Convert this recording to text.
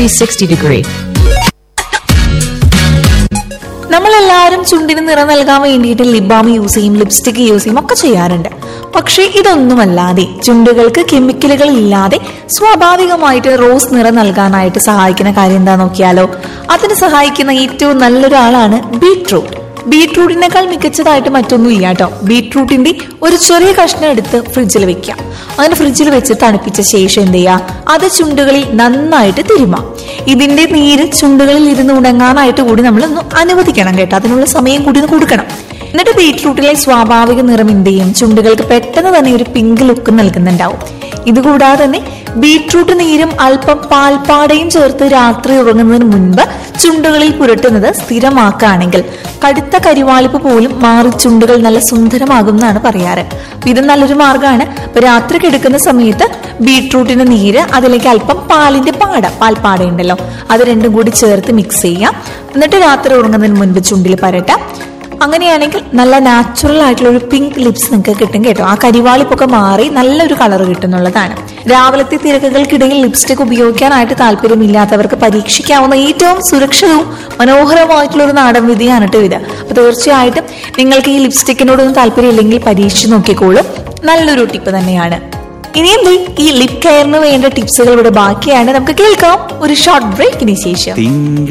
360 degree. നമ്മളെല്ലാവരും ചുണ്ടിന് നിറം നൽകാൻ വേണ്ടിയിട്ട് ലിപ് ബാം യൂസ് ചെയ്യും ലിപ്സ്റ്റിക് യൂസ് ചെയ്യും ഒക്കെ ചെയ്യാറുണ്ട് പക്ഷേ ഇതൊന്നുമല്ലാതെ ചുണ്ടുകൾക്ക് കെമിക്കലുകൾ ഇല്ലാതെ സ്വാഭാവികമായിട്ട് റോസ് നിറം നൽകാനായിട്ട് സഹായിക്കുന്ന കാര്യം എന്താ നോക്കിയാലോ അതിന് സഹായിക്കുന്ന ഏറ്റവും നല്ലൊരാളാണ് ബീട്രൂട്ട് ബീട്രൂട്ടിനേക്കാൾ മികച്ചതായിട്ട് മറ്റൊന്നും ഇല്ല കേട്ടോ ബീട്രൂട്ടിന്റെ ഒരു ചെറിയ കഷ്ണം എടുത്ത് ഫ്രിഡ്ജിൽ വെക്കാം അങ്ങനെ ഫ്രിഡ്ജിൽ വെച്ച് തണുപ്പിച്ച ശേഷം എന്ത് ചെയ്യുക അത് ചുണ്ടുകളിൽ നന്നായിട്ട് തിരുമാം ഇതിന്റെ നീര് ചുണ്ടുകളിൽ ഇരുന്ന് ഉണങ്ങാനായിട്ട് കൂടി നമ്മൾ ഒന്ന് അനുവദിക്കണം കേട്ടോ അതിനുള്ള സമയം കൂടി ഒന്ന് കൊടുക്കണം എന്നിട്ട് ബീട്രൂട്ടിലെ സ്വാഭാവിക നിറം എന്ത് ചെയ്യും ചുണ്ടുകൾക്ക് പെട്ടെന്ന് തന്നെ ഒരു പിങ്ക് ലുക്ക് നൽകുന്നുണ്ടാവും ഇതുകൂടാതെ തന്നെ ബീട്രൂട്ട് നീരും അല്പം പാൽപ്പാടയും ചേർത്ത് രാത്രി ഉറങ്ങുന്നതിന് മുൻപ് ചുണ്ടുകളിൽ പുരട്ടുന്നത് സ്ഥിരമാക്കുകയാണെങ്കിൽ കടുത്ത കരിവാളിപ്പ് പോലും മാറി ചുണ്ടുകൾ നല്ല സുന്ദരമാകും എന്നാണ് പറയാറ് അപ്പൊ ഇത് നല്ലൊരു മാർഗ്ഗമാണ് ഇപ്പൊ രാത്രി കിടക്കുന്ന സമയത്ത് ബീട്രൂട്ടിന്റെ നീര് അതിലേക്ക് അല്പം പാലിന്റെ പാട പാൽപ്പാട ഉണ്ടല്ലോ അത് രണ്ടും കൂടി ചേർത്ത് മിക്സ് ചെയ്യാം എന്നിട്ട് രാത്രി ഉറങ്ങുന്നതിന് മുൻപ് ചുണ്ടിൽ പരട്ടാം അങ്ങനെയാണെങ്കിൽ നല്ല നാച്ചുറൽ ആയിട്ടുള്ള ഒരു പിങ്ക് ലിപ്സ് നിങ്ങൾക്ക് കിട്ടും കേട്ടോ ആ കരിവാളിപ്പൊക്കെ മാറി നല്ലൊരു കളർ കിട്ടുന്നുള്ളതാണ് രാവിലത്തെ തിരക്കുകൾക്കിടയിൽ ലിപ്സ്റ്റിക് ഉപയോഗിക്കാനായിട്ട് താല്പര്യമില്ലാത്തവർക്ക് പരീക്ഷിക്കാവുന്ന ഏറ്റവും സുരക്ഷിതവും മനോഹരമായിട്ടുള്ള ഒരു നാടൻ വിധിയാണ് കേട്ടോ ഇത് അപ്പൊ തീർച്ചയായിട്ടും നിങ്ങൾക്ക് ഈ ലിപ്സ്റ്റിക്കിനോടൊന്നും താല്പര്യമില്ലെങ്കിൽ പരീക്ഷിച്ച് നോക്കിക്കോളൂ നല്ലൊരു ടിപ്പ് തന്നെയാണ് ഇനിയും ദേ ഈ ലിപ് കെയറിന് വേണ്ട ടിപ്സുകൾ ഇവിടെ ബാക്കിയാണ് നമുക്ക് കേൾക്കാം ഒരു ഷോർട്ട് ബ്രേക്കിന് ശേഷം